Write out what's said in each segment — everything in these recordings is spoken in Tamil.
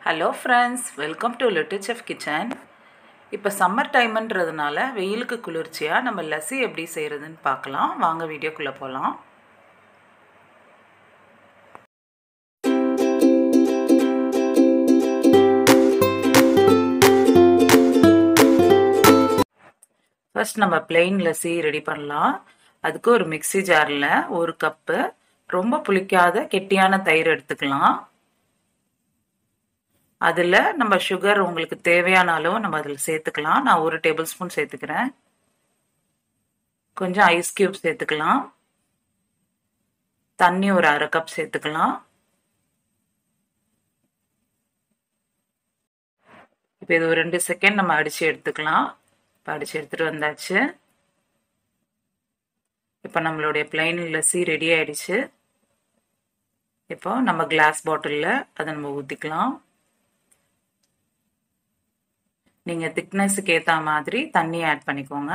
hello friends welcome to little chef kitchen இப்போ சம்மர் டைம்ன்றதுனால வெயிலுக்கு குளிர்ச்சியாக நம்ம லஸ்ஸி எப்படி செய்கிறதுன்னு பார்க்கலாம் வாங்க வீடியோக்குள்ளே போகலாம் ஃபர்ஸ்ட் நம்ம பிளெயின் லஸ்ஸி ரெடி பண்ணலாம் அதுக்கு ஒரு மிக்சி ஜாரில் ஒரு கப்பு ரொம்ப புளிக்காத கெட்டியான தயிர் எடுத்துக்கலாம் அதில் நம்ம சுகர் உங்களுக்கு தேவையான அளவு நம்ம அதில் சேர்த்துக்கலாம் நான் ஒரு டேபிள் ஸ்பூன் சேர்த்துக்கிறேன் கொஞ்சம் ஐஸ் கியூப் சேர்த்துக்கலாம் தண்ணி ஒரு அரை கப் சேர்த்துக்கலாம் இப்போ இது ஒரு ரெண்டு செகண்ட் நம்ம அடித்து எடுத்துக்கலாம் இப்போ அடித்து எடுத்துகிட்டு வந்தாச்சு இப்போ நம்மளுடைய பிளைன் லஸ்ஸி ரெடி ஆயிடுச்சு இப்போ நம்ம கிளாஸ் பாட்டிலில் அதை நம்ம ஊற்றிக்கலாம் நீங்கள் திக்னஸுக்கு ஏற்ற மாதிரி தண்ணி ஆட் பண்ணிக்கோங்க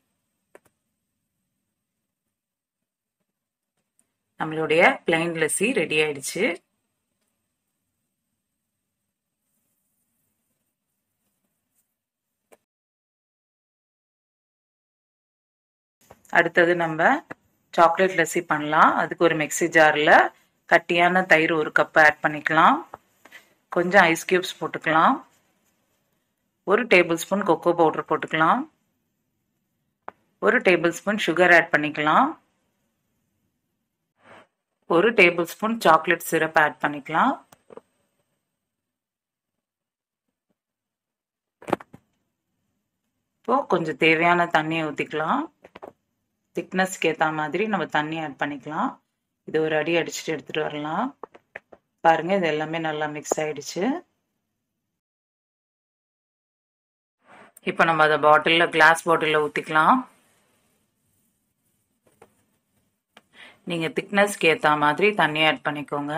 நம்மளுடைய பிளைன் லஸ்ஸி ரெடி ஆயிடுச்சு அடுத்தது நம்ம சாக்லேட் லஸ்ஸி பண்ணலாம் அதுக்கு ஒரு மிக்சி ஜாரில் கட்டியான தயிர் ஒரு கப் ஆட் பண்ணிக்கலாம் கொஞ்சம் ஐஸ் கியூப்ஸ் போட்டுக்கலாம் ஒரு டேபிள் ஸ்பூன் கொக்கோ பவுடர் போட்டுக்கலாம் ஒரு டேபிள் ஸ்பூன் சுகர் ஆட் பண்ணிக்கலாம் ஒரு tablespoon chocolate syrup add பண்ணிக்கலாம் இப்போ கொஞ்சம் தேவையான தண்ணியை ஊற்றிக்கலாம் திக்னஸ்க்கு ஏற்ற மாதிரி நம்ம தண்ணி ஆட் பண்ணிக்கலாம் இது ஒரு அடி அடிச்சுட்டு எடுத்துகிட்டு வரலாம் பாருங்கள் இது எல்லாமே நல்லா மிக்ஸ் ஆயிடுச்சு இப்போ நம்ம அதை பாட்டிலில் கிளாஸ் பாட்டிலில் ஊற்றிக்கலாம் நீங்கள் திக்னஸ்க்கு ஏற்ற மாதிரி தண்ணி ஆட் பண்ணிக்கோங்க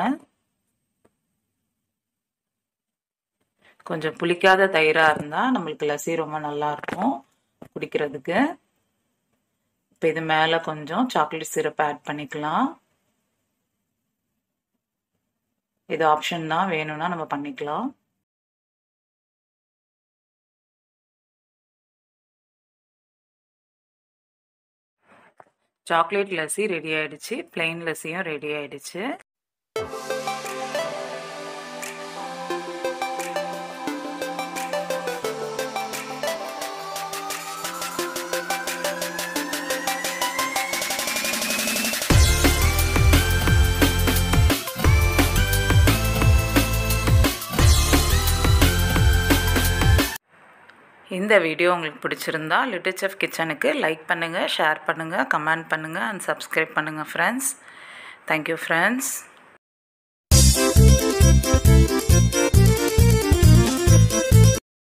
கொஞ்சம் புளிக்காத தயிராக இருந்தால் நம்மளுக்கு லசி ரொம்ப நல்லாயிருக்கும் குடிக்கிறதுக்கு இப்போ இது மேலே கொஞ்சம் சாக்லேட் சிரப் ஆட் பண்ணிக்கலாம் இது ஆப்ஷன் தான் வேணும்னா நம்ம பண்ணிக்கலாம் சாக்லேட் லஸ்ஸி ரெடி ஆயிடுச்சு பிளெயின் லஸ்ஸியும் ரெடி ஆயிடுச்சு இந்த வீடியோ உங்களுக்கு பிடிச்சிருந்தா லிட்டில் செஃப் கிச்சனுக்கு லைக் பண்ணுங்கள் ஷேர் பண்ணுங்கள் கமெண்ட் பண்ணுங்கள் அண்ட் சப்ஸ்கிரைப் பண்ணுங்கள் ஃப்ரெண்ட்ஸ் தேங்க்யூ ஃப்ரெண்ட்ஸ்